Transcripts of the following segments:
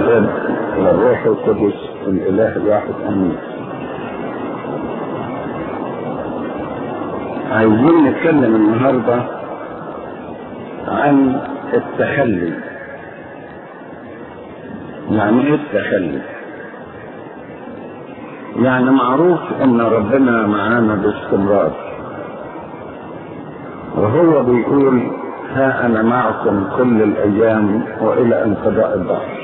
والابن والروح القدس الاله الواحد امين عايزين نتكلم النهارده عن التخلي يعني ايه التخلي يعني معروف ان ربنا معانا باستمرار وهو بيقول ها انا معكم كل الايام والى انقضاء الدهر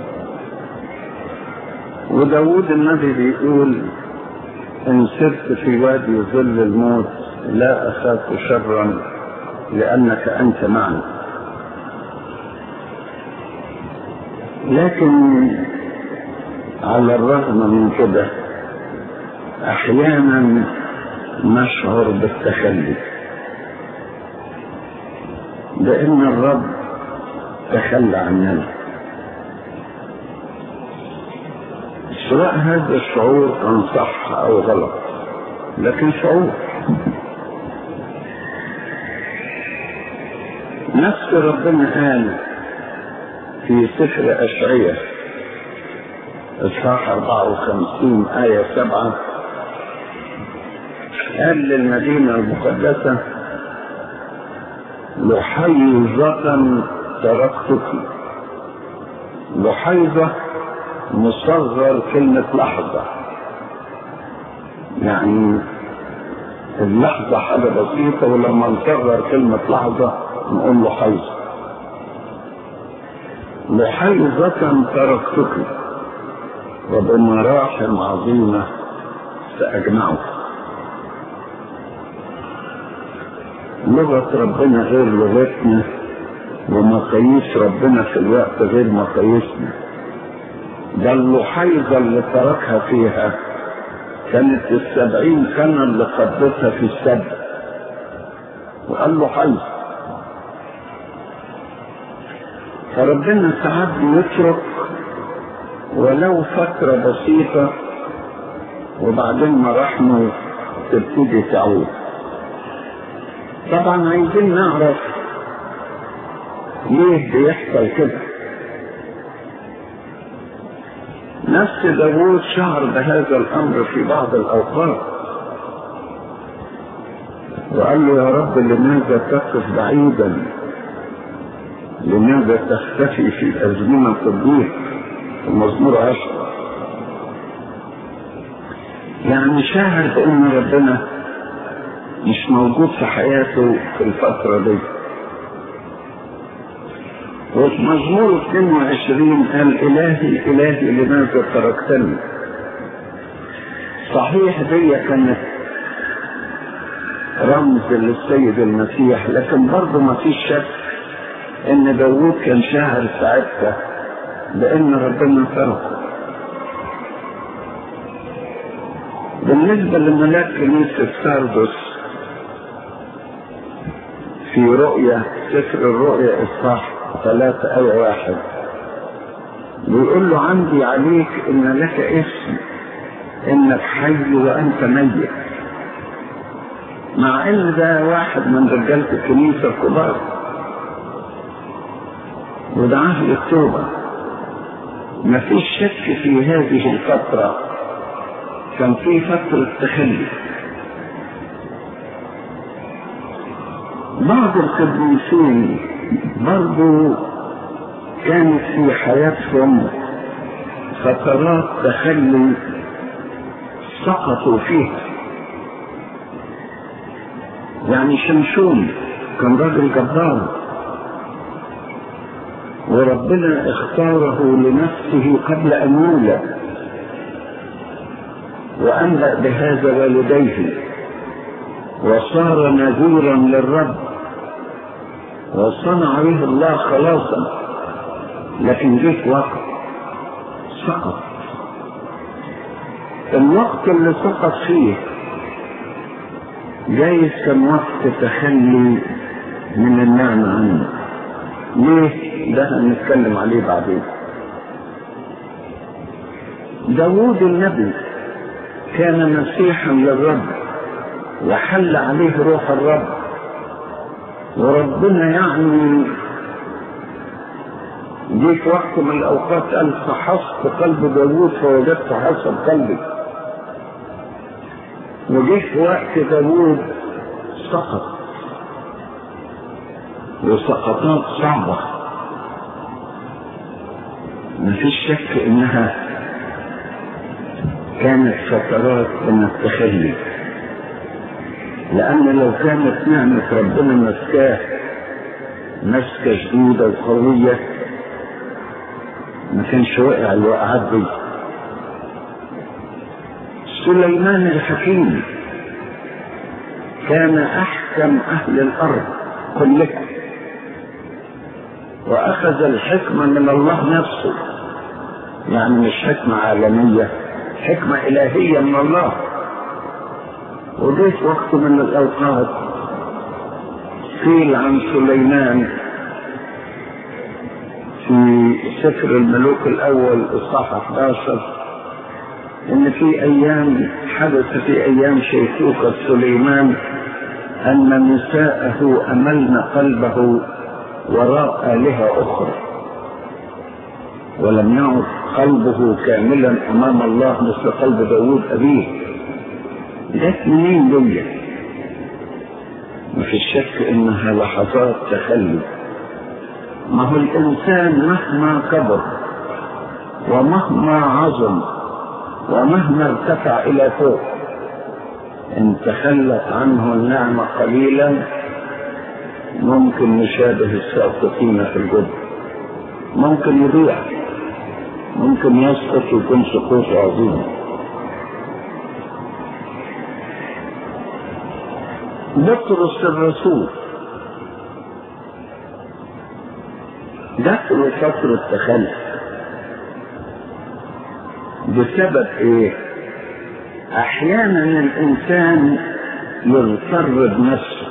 وداود النبي بيقول ان سرت في وادي ظل الموت لا اخاف شرا لانك انت معي لكن على الرغم من كده احيانا نشعر بالتخلي لان الرب تخلى عننا سواء هذا الشعور كان صح او غلط لكن شعور نفس ربنا قال في سفر أشعية إصحاح 54 آية 7 قال للمدينة المقدسة لحيظة تركتك لحيظة مصغر كلمة لحظة يعني اللحظة حاجة بسيطة ولما نصغر كلمة لحظة نقول له حيظة لحيظة تركتك وبمراحم عظيمة سأجمعك لغة ربنا غير لغتنا ومقاييس ربنا في الوقت غير مقاييسنا ده اللحيظة اللي تركها فيها كانت السبعين سنة اللي قضتها في السبع وقال له حيظ فربنا ساعات بيترك ولو فترة بسيطة وبعدين مراحمه تبتدي تعود طبعا عايزين نعرف ليه بيحصل كده نفس داوود شعر بهذا الامر في بعض الاوقات وقال له يا رب لماذا تقف بعيدا لماذا تختفي في ازمنه الضيق المزمور عشرة يعني شاعر بان ربنا مش موجود في حياته في الفترة دي وفي مزمور 22 قال إلهي إلهي لماذا تركتني صحيح دي كانت رمز للسيد المسيح لكن برضه ما فيش شك ان داوود كان شاعر ساعتها بان ربنا تركه بالنسبة لملاك كنيسة ساردس في رؤية سفر الرؤيا إصحاح ثلاثة أو واحد بيقول له عندي عليك إن لك اسم إنك حي وأنت ميت مع إن ده واحد من رجالة الكنيسة الكبار ودعاه للتوبة مفيش شك في هذه الفترة كان في فترة تخلي بعض القديسين برضو كانت في حياتهم فترات تخلي سقطوا فيها يعني شمشون كان راجل جبار وربنا اختاره لنفسه قبل ان يولد وانبأ بهذا والديه وصار نذيرا للرب وصنع به الله خلاصا لكن جه وقت سقط الوقت اللي سقط فيه جايز كان وقت تخلي من النعمة عنه ليه؟ ده هنتكلم عليه بعدين داوود النبي كان مسيحا للرب وحل عليه روح الرب وربنا يعني جه في وقت من الاوقات قال فحصت قلب داوود فوجدت حسب قلبي وجه في وقت داوود سقط وسقطات صعبة ما فيش شك انها كانت فترات من التخلي لان لو كانت نعمة ربنا مسكاه مسكة شديدة وقوية ما كانش وقع الوقعات دي سليمان الحكيم كان احكم اهل الارض كلها واخذ الحكمه من الله نفسه يعني مش حكمه عالميه حكمه الهيه من الله وجه في وقت من الاوقات قيل عن سليمان في سفر الملوك الاول اصحاح 11 ان في ايام حدث في ايام شيخوخة سليمان ان نساءه املن قلبه وراء آلهة أخرى ولم يعد قلبه كاملا أمام الله مثل قلب داود أبيه جت منين دي ما في شك إنها لحظات تخلي ما هو الإنسان مهما كبر ومهما عظم ومهما ارتفع إلى فوق إن تخلت عنه النعمة قليلا ممكن نشابه الساقطين في الجب ممكن يضيع ممكن يسقط ويكون سقوط عظيم بطرس الرسول دخل فترة تخلف بسبب ايه احيانا الانسان يغتر بنفسه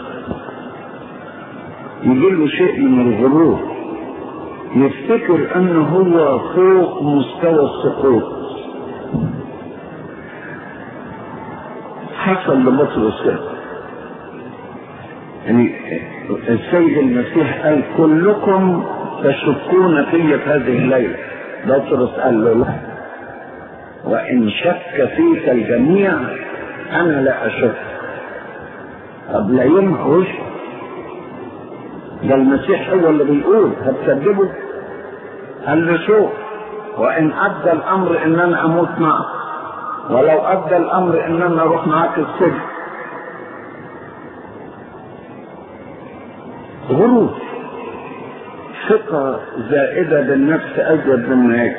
يجي له شيء من الغرور يفتكر انه هو فوق مستوى السقوط حصل لبطرس كده يعني السيد المسيح قال كلكم تشكون في في هذه الليله بطرس قال له لا وان شك فيك الجميع انا لا اشك طب لا ينهش ده المسيح هو اللي بيقول هتصدقه قال له شوف وان ادى الامر ان انا اموت معك ولو ادى الامر ان انا اروح معاك السجن غرور ثقة زائدة بالنفس أزيد مما يكفي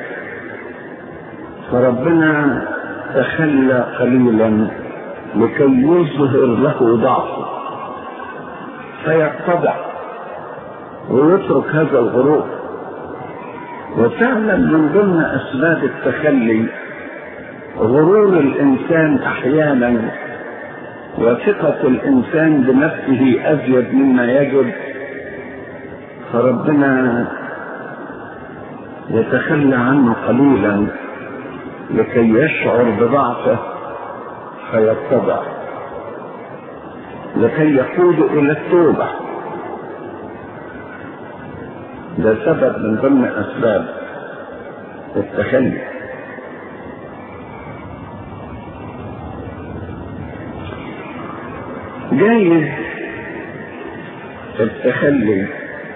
فربنا تخلى قليلا لكي يظهر له ضعفه فيتضع ويترك هذا الغرور وفعلا من ضمن اسباب التخلي غرور الانسان احيانا وثقة الانسان بنفسه ازيد مما يجب فربنا يتخلى عنه قليلا لكي يشعر بضعفه فيتضع لكي يقود الى التوبه ده سبب من ضمن اسباب التخلي جايز التخلي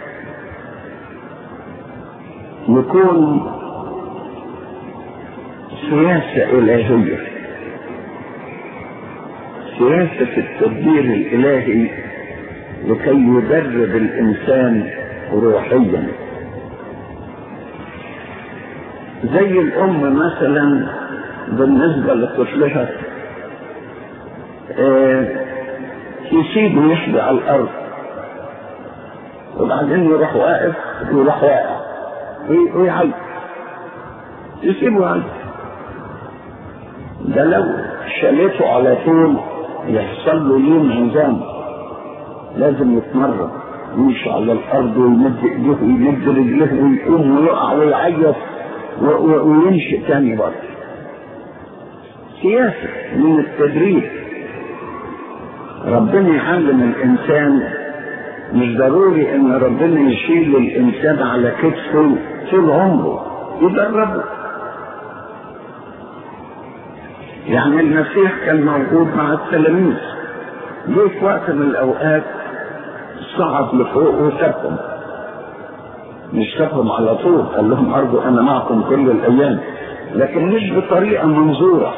يكون سياسة إلهية سياسة التدبير الإلهي لكي يدرب الإنسان روحيا زي الأم مثلا بالنسبة لطفلها آه يسيبه يحبي على الأرض وبعدين يروح واقف ويروح واقع ويعيط يسيبه يعيط ده لو شالته على طول يحصل له يوم عظام لازم يتمرن يمشي على الارض ويمد ايديه ويمد رجليه ويقوم ويقع ويعيط ويمشي تاني برضه سياسة من التدريب ربنا يعلم الانسان مش ضروري ان ربنا يشيل الانسان على كتفه طول عمره يدربه يعني المسيح كان موجود مع التلاميذ جه في وقت من الاوقات صعد لفوق وسابهم مش سابهم على طول قال لهم ارجو انا معكم كل الايام لكن مش بطريقه منظوره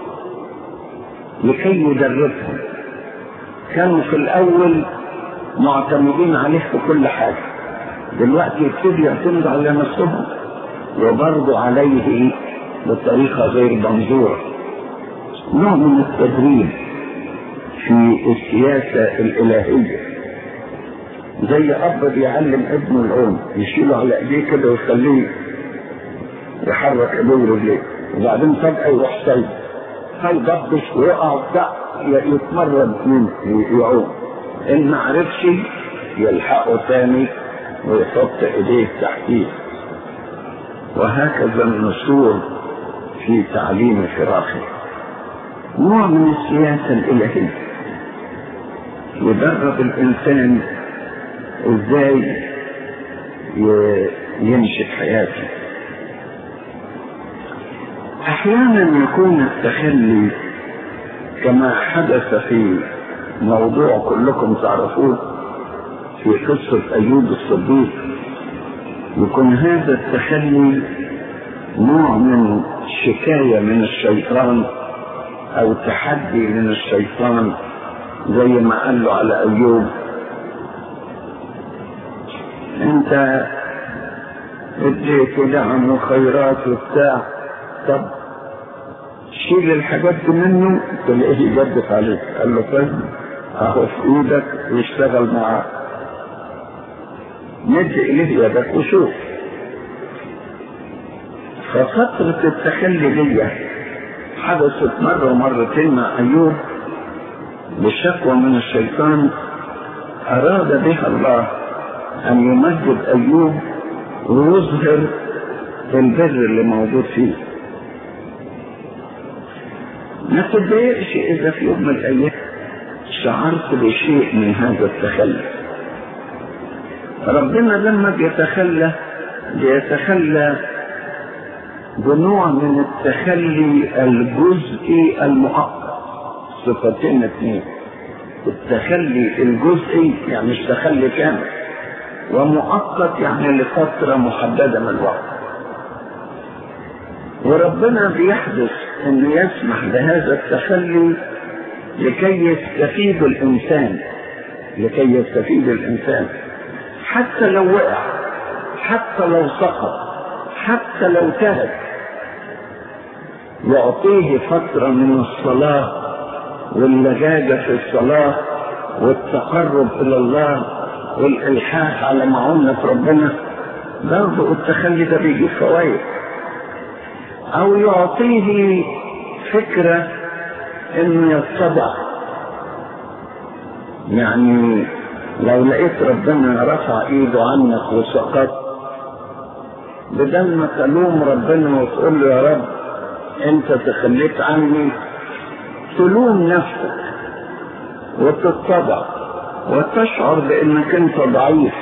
لكي يدربهم كانوا في الاول معتمدين عليه في كل حاجه دلوقتي يبتدوا يعتمدوا على نفسهم وبرضه عليه بطريقه غير منظوره نوع من التدريب في السياسه الالهيه زي اب بيعلم ابنه العوم يشيله على ايديه كده ويخليه يحرك ايديه ورجليه وبعدين فجاه يروح سايب هيضبش ويقع وبتاع يتمرن من يعوم ان ما عرفش يلحقه تاني ويحط ايديه تحتيه وهكذا النسور في تعليم فراخه نوع من السياسة الإلهية يدرب الإنسان إزاي يمشي في حياته أحيانا يكون التخلي كما حدث في موضوع كلكم تعرفوه في قصة أيوب الصديق يكون هذا التخلي نوع من شكاية من الشيطان أو تحدي من الشيطان زي ما قال له على أيوب أنت اديت نعم وخيرات وبتاع طب شيل الحاجات دي منه تلاقيه يجدف عليك قال له طيب اهو في ايدك واشتغل معاه مد اليه يدك وشوف ففترة التخلي دي حدثت مرة ومرتين مع أيوب بشكوى من الشيطان أراد بها الله أن يمجد أيوب ويظهر البر اللي موجود فيه ما تتضايقش إذا في يوم من الأيام شعرت بشيء من هذا التخلي ربنا لما بيتخلى بيتخلى بنوع من التخلي الجزئي المؤقت صفتين اثنين التخلي الجزئي يعني مش تخلي كامل ومؤقت يعني لفترة محددة من الوقت وربنا بيحدث انه يسمح بهذا التخلي لكي يستفيد الانسان لكي يستفيد الانسان حتى لو وقع حتى لو سقط حتى لو تهت يعطيه فترة من الصلاة واللجاجة في الصلاة والتقرب إلى الله والإلحاح على معونة ربنا برضه التخلي ده بيجيب فوائد أو يعطيه فكرة إنه يتبع يعني لو لقيت ربنا رفع ايده عنك وسقطت بدل ما تلوم ربنا وتقول له يا رب انت تخليت عني تلوم نفسك وتتضع وتشعر بانك انت ضعيف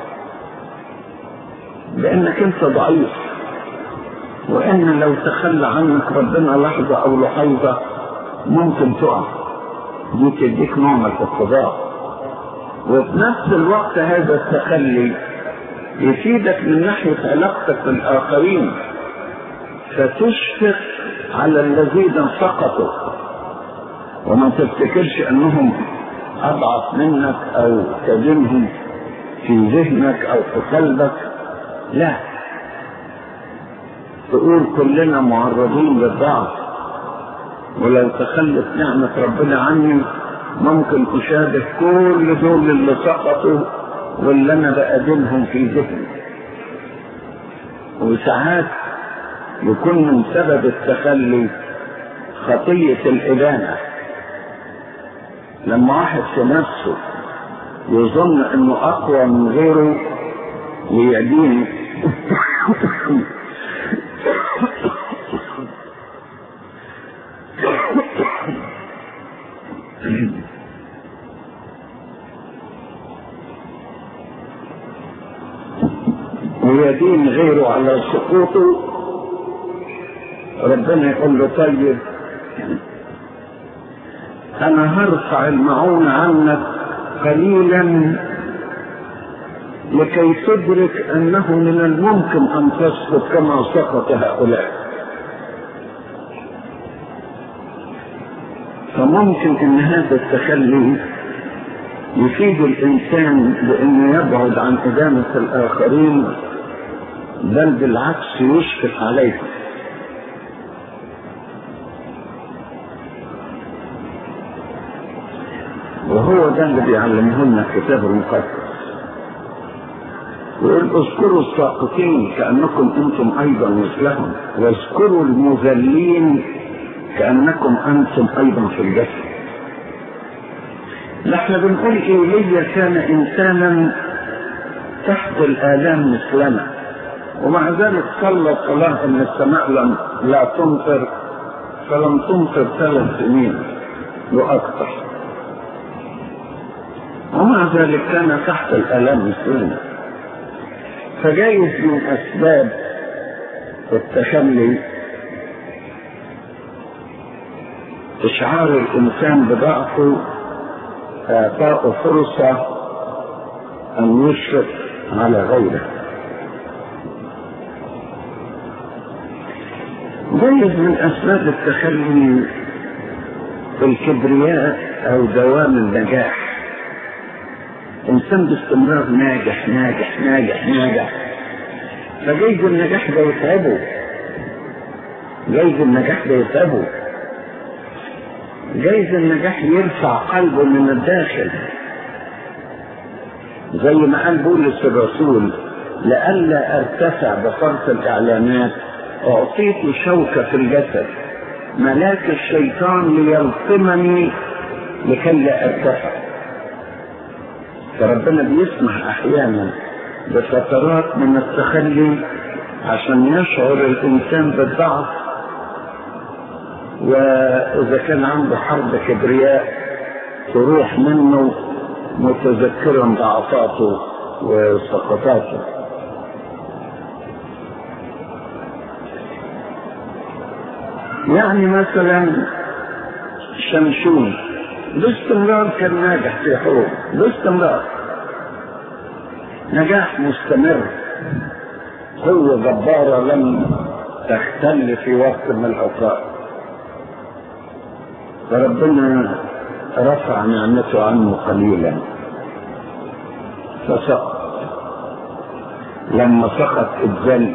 بانك انت ضعيف وان لو تخلى عنك ربنا لحظة او لحظة ممكن تقع دي تديك نوع من الاتضاع وفي نفس الوقت هذا التخلي يفيدك من ناحية علاقتك بالآخرين فتشفق على الذين سقطوا وما تفتكرش انهم اضعف منك او تدينهم في ذهنك او في قلبك لا تقول كلنا معرضين للضعف ولو تخلت نعمة ربنا عني ممكن أشابه كل دول اللي سقطوا واللي أنا بقدمهم في ذهني وساعات يكون من سبب التخلي خطية الإدانة لما واحد في نفسه يظن انه اقوى من غيره ويدين ويدين غيره على سقوطه ربنا يقول له طيب انا هرفع المعون عنك قليلا لكي تدرك انه من الممكن ان تسقط كما سقط هؤلاء فممكن ان هذا التخلي يفيد الانسان بانه يبعد عن ادانه الاخرين بل بالعكس يشفق عليهم وهو ده اللي بيعلمه لنا الكتاب المقدس يقول اذكروا الساقطين كانكم انتم ايضا مثلهم واذكروا المذلين كانكم انتم ايضا في الجسد نحن بنقول ايليا كان انسانا تحت الالام مثلنا ومع ذلك صلى صلاه ان السماء لم لا تمطر فلم تمطر ثلاث سنين واكثر ومع ذلك كان تحت الالام مثلنا فجايز من اسباب التخلي اشعار الانسان بضعفه اعطاء فرصه ان يشفق على غيره جايز من اسباب التخلي الكبرياء او دوام النجاح انسان باستمرار ناجح ناجح ناجح ناجح فجايز النجاح ده يتعبه جايز النجاح ده يتعبه جايز النجاح يرفع قلبه من الداخل زي ما قال بولس الرسول لئلا ارتفع بفرط الاعلانات اعطيت شوكة في الجسد ملاك الشيطان ليلطمني لكي لا ارتفع فربنا بيسمح احيانا بفترات من التخلي عشان يشعر الانسان بالضعف واذا كان عنده حرب كبرياء تروح منه متذكرا ضعفاته وسقطاته يعني مثلا شمشون باستمرار كان ناجح في حروب باستمرار نجاح مستمر قوة جبارة لم تختل في وقت من الأوقات فربنا رفع نعمته عنه قليلا فسقط لما سقط اتذل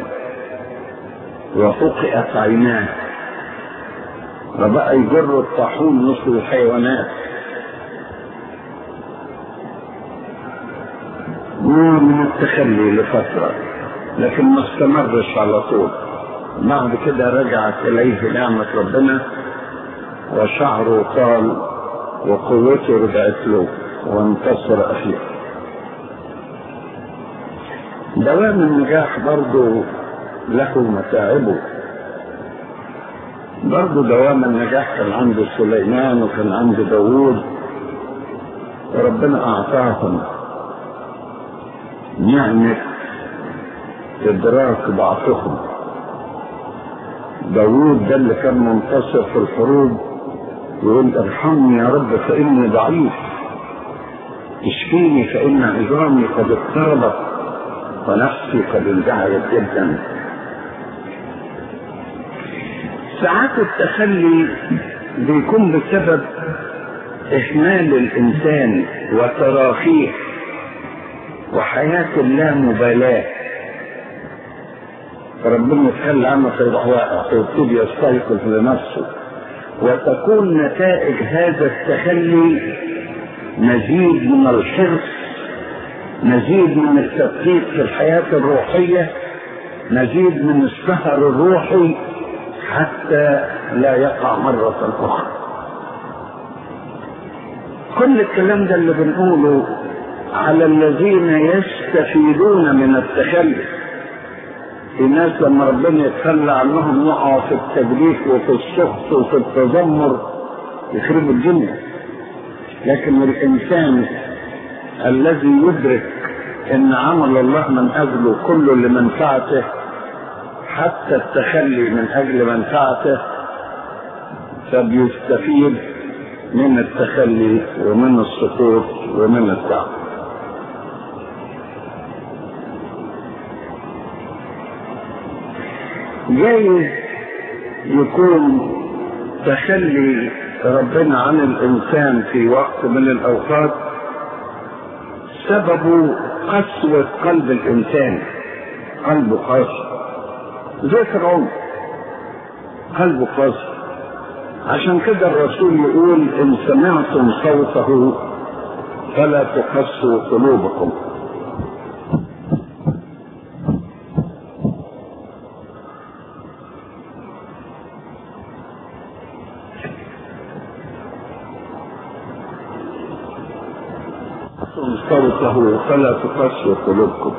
وفقئت عيناه وبقى يجر الطاحون مثل الحيوانات نوع من التخلي لفترة لكن ما استمرش على طول بعد كده رجعت إليه نعمة ربنا وشعره طال وقوته رجعت له وانتصر أخيرا دوام النجاح برضه له متاعبه برضه دوام النجاح كان عند سليمان وكان عند داوود وربنا أعطاهم نعمة إدراك ضعفهم داوود ده اللي كان منتصر في الحروب يقول ارحمني يا رب فإني ضعيف اشفيني فإن عظامي قد اضطربت ونفسي قد انزعجت جدا ساعات التخلي بيكون بسبب إهمال الإنسان وتراخيه وحياة اللامبالاة ربنا يتخلى عنه فيروح واقع فيبتدي يستيقظ لنفسه وتكون نتائج هذا التخلي مزيد من الحرص مزيد من التدقيق في الحياة الروحية مزيد من السهر الروحي حتى لا يقع مرة أخرى كل الكلام ده اللي بنقوله على الذين يستفيدون من التخلي في ناس لما ربنا يتخلى عنهم يقعوا في التدريس وفي السخط وفي التذمر يخربوا الدنيا لكن الانسان الذي يدرك ان عمل الله من اجله كله لمنفعته حتى التخلي من أجل منفعته فبيستفيد من التخلي ومن السقوط ومن التعب جايز يكون تخلي ربنا عن الإنسان في وقت من الأوقات سببه قسوة قلب الإنسان قلبه قاسي زي فرعون قلبه قاسي عشان كده الرسول يقول إن سمعتم صوته فلا تقسوا قلوبكم صوته فلا تقسوا قلوبكم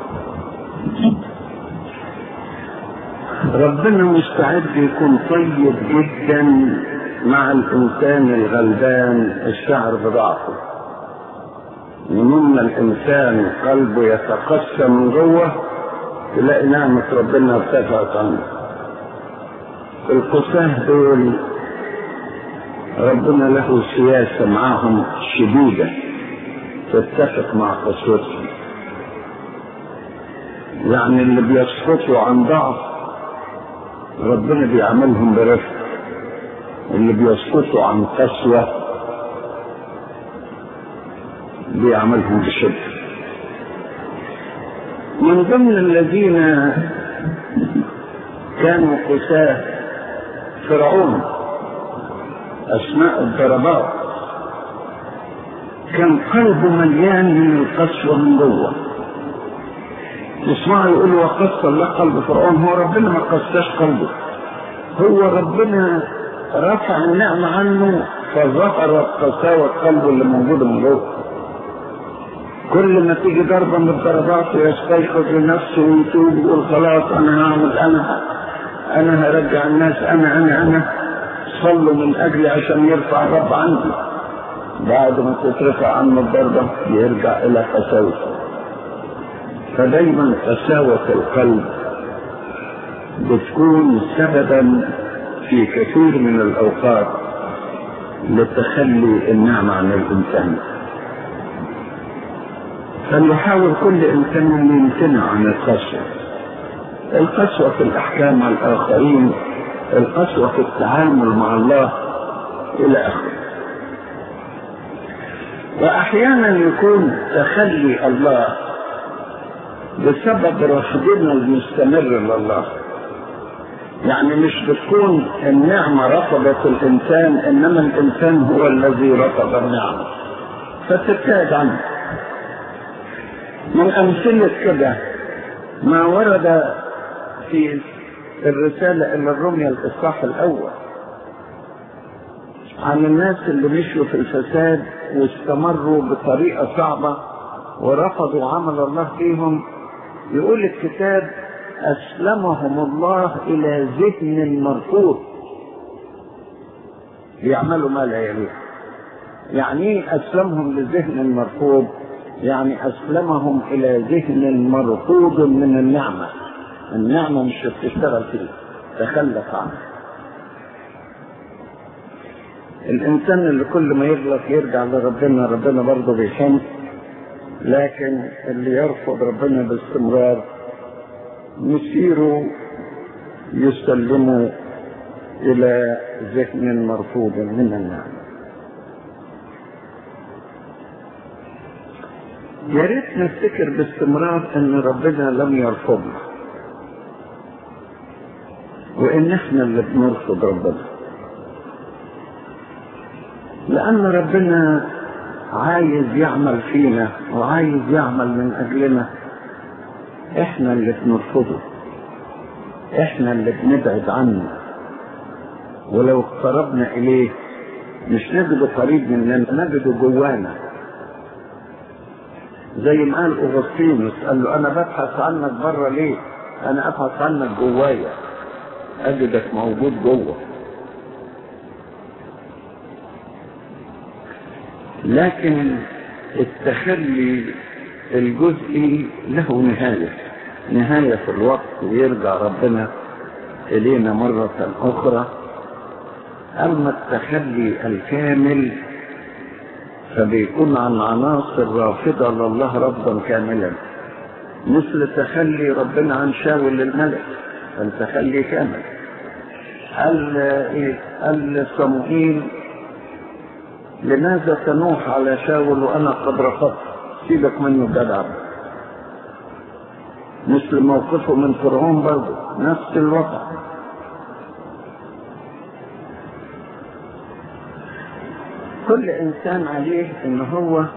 ربنا مستعد يكون طيب جدا مع الانسان الغلبان الشعر بضعفه ومما الانسان قلبه يتقسى من جوه تلاقي نعمة ربنا ارتفعت عنه القساه دول ربنا له سياسة معهم شديدة تتفق مع قسوتهم يعني اللي بيسقطوا عن ضعف ربنا بيعملهم برفق اللي بيسقطوا عن قسوة بيعملهم بشدة من ضمن الذين كانوا قساة فرعون أثناء الضربات كان قلبه مليان من القسوة من جوه تسمعوا يقولوا وقص الله قلب فرعون هو ربنا ما قساش قلبه هو ربنا رفع النعمة عنه فظهرت قساوة قلبه اللي موجودة من جوه كل ما تيجي ضربة من الضربات ويستيقظ لنفسه ويتوب ويقول خلاص أنا هعمل أنا أنا هرجع الناس أنا أنا أنا صلوا من أجلي عشان يرفع الرب عندي بعد ما تترفع عنه الضربة يرجع إلى قساوته فدايما قساوة القلب بتكون سببا في كثير من الأوقات لتخلي النعمة عن الإنسان فليحاول كل إنسان أن يمتنع عن القسوة القسوة في الأحكام على الآخرين القسوة في التعامل مع الله إلى آخره وأحيانا يكون تخلي الله بسبب رفضنا المستمر لله يعني مش بتكون النعمة رفضت الإنسان إنما الإنسان هو الذي رفض النعمة فتبتعد عنه من أمثلة كده ما ورد في الرسالة إلى الرمية الإصحاح الأول عن الناس اللي مشوا في الفساد واستمروا بطريقة صعبة ورفضوا عمل الله فيهم يقول الكتاب أسلمهم الله إلى ذهن مرفوض يعملوا ما لا يليق يعني ايه أسلمهم لذهن مرفوض يعني أسلمهم إلى ذهن مرفوض من النعمة النعمة مش بتشتغل فيه تخلف عنه الإنسان اللي كل ما يغلط يرجع لربنا ربنا برضه بيحن لكن اللي يرفض ربنا باستمرار مسيره يسلمه إلى ذهن مرفوض من النعمة يا ريت نفتكر باستمرار ان ربنا لم يرفضنا وان احنا اللي بنرفض ربنا لان ربنا عايز يعمل فينا وعايز يعمل من اجلنا احنا اللي بنرفضه احنا اللي بنبعد عنه ولو اقتربنا اليه مش نجده قريب مننا نجده جوانا زي ما قال اغسطينوس قال له انا ببحث عنك بره ليه انا ابحث عنك جوايا اجدك موجود جوه لكن التخلي الجزئي له نهاية نهاية في الوقت ويرجع ربنا إلينا مرة أخرى أما التخلي الكامل فبيكون عن عناصر رافضة لله ربا كاملا مثل تخلي ربنا عن شاول الملك التخلي كامل قال إيه؟ قال صموئيل لماذا تنوح على شاول وانا قد رفضت سيبك منه جدع مثل موقفه من فرعون برضه نفس الوضع كل انسان عليه ان هو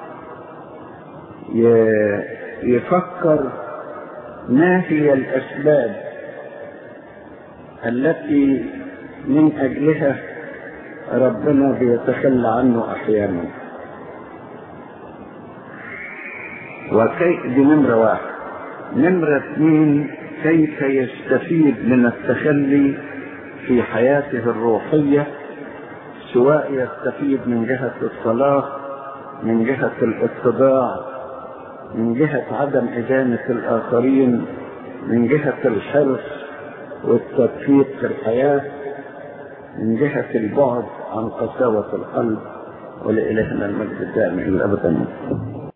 يفكر ما هي الاسباب التي من اجلها ربنا بيتخلى عنه احيانا وكي دي نمرة واحد نمرة اثنين كيف يستفيد من التخلي في حياته الروحية سواء يستفيد من جهة الصلاة من جهة الاتباع من جهة عدم إدانة الآخرين من جهة الحرص والتدقيق في الحياة من جهة البعد عن قساوة القلب ولإلهنا المجد الدائم إلى الأبد